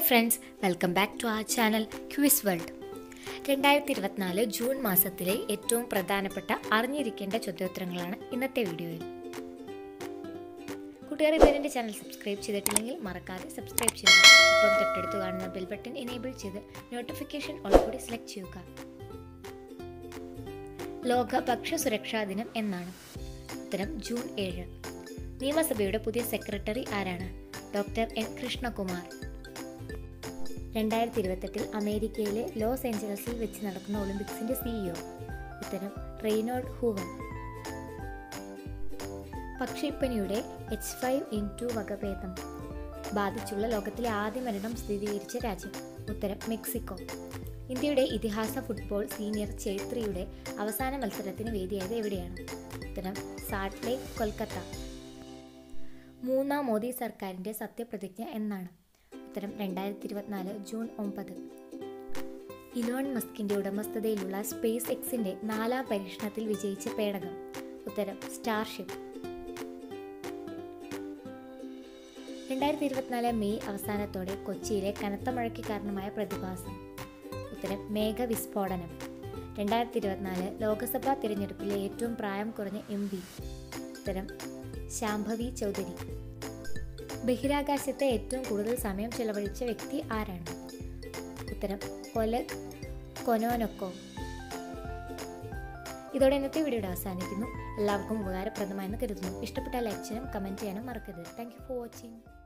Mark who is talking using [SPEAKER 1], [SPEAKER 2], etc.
[SPEAKER 1] friends welcome back to our channel quiz world രണ്ടായിരത്തി ഇരുപത്തിനാല് June മാസത്തിലെ ഏറ്റവും പ്രധാനപ്പെട്ട അറിഞ്ഞിരിക്കേണ്ട ചോദ്യോത്തരങ്ങളാണ് ഇന്നത്തെ വീഡിയോയിൽ കൂട്ടുകാർ ഇതുവരെ എൻ്റെ ചാനൽ സബ്സ്ക്രൈബ് ചെയ്തിട്ടില്ലെങ്കിൽ മറക്കാതെ സബ്സ്ക്രൈബ് ചെയ്യുക ഒപ്പം തൊട്ടടുത്ത് കാണുന്ന ബെൽ ബട്ടൺ എനേബിൾ ചെയ്ത് നോട്ടിഫിക്കേഷൻ ഓൾ കൂടി സെലക്ട് ചെയ്യുക ലോക ഭക്ഷ്യസുരക്ഷാ ദിനം എന്നാണ് ഉത്തരം ജൂൺ ഏഴ് നിയമസഭയുടെ പുതിയ സെക്രട്ടറി ആരാണ് ഡോക്ടർ എൻ കൃഷ്ണകുമാർ രണ്ടായിരത്തി ഇരുപത്തെട്ടിൽ അമേരിക്കയിലെ ലോസ് ഏഞ്ചലസിൽ വെച്ച് നടക്കുന്ന ഒളിമ്പിക്സിന്റെ സിഇഒ ഉത്തരം റെയ്നോൾഡ് ഹൂവർ പക്ഷിപ്പനിയുടെ എച്ച് ഫൈവ് ഇൻ ടു വകഭേദം ബാധിച്ചുള്ള ലോകത്തിലെ ആദ്യ മരണം സ്ഥിരീകരിച്ച രാജ്യം ഉത്തരം മെക്സിക്കോ ഇന്ത്യയുടെ ഇതിഹാസ ഫുട്ബോൾ സീനിയർ ചൈത്രിയുടെ അവസാന മത്സരത്തിന് വേദിയായത് എവിടെയാണ് ഉത്തരം സാൾട്ട് ലേക്ക് കൊൽക്കത്ത മൂന്നാം മോദി സർക്കാരിൻ്റെ സത്യപ്രതിജ്ഞ എന്നാണ് ഉത്തരം രണ്ടായിരത്തി ഇരുപത്തിനാല് ജൂൺ ഒമ്പത് ഇലോൺ മസ്കിന്റെ ഉടമസ്ഥതയിലുള്ള സ്പേസ് എക്സിന്റെ നാലാം പരീക്ഷണത്തിൽ വിജയിച്ച പേടകം ഉത്തരം സ്റ്റാർഷിപ്പ് രണ്ടായിരത്തി ഇരുപത്തിനാല് മെയ് അവസാനത്തോടെ കൊച്ചിയിലെ കനത്ത മഴയ്ക്ക് കാരണമായ പ്രതിഭാസം ഉത്തരം മേഘവിസ്ഫോടനം രണ്ടായിരത്തി ഇരുപത്തിനാല് ലോക്സഭാ തിരഞ്ഞെടുപ്പിലെ ഏറ്റവും പ്രായം കുറഞ്ഞ എം പി ഉത്തരം ശാംഭവി ചൗധരി ബഹിരാകാശത്തെ ഏറ്റവും കൂടുതൽ സമയം ചെലവഴിച്ച വ്യക്തി ആരാണ് ഉത്തരം ഒലഗ് കൊനോനൊക്കോ ഇതോടെ ഇന്നത്തെ വീഡിയോയുടെ അവസാനിക്കുന്നു എല്ലാവർക്കും ഉപകാരപ്രദമായെന്ന് കരുതുന്നു ഇഷ്ടപ്പെട്ട ലൈക്ക് ചെയ്യാനും കമൻറ്റ് ചെയ്യാനും മറക്കരുത് താങ്ക് യു ഫോർ വാച്ചിങ്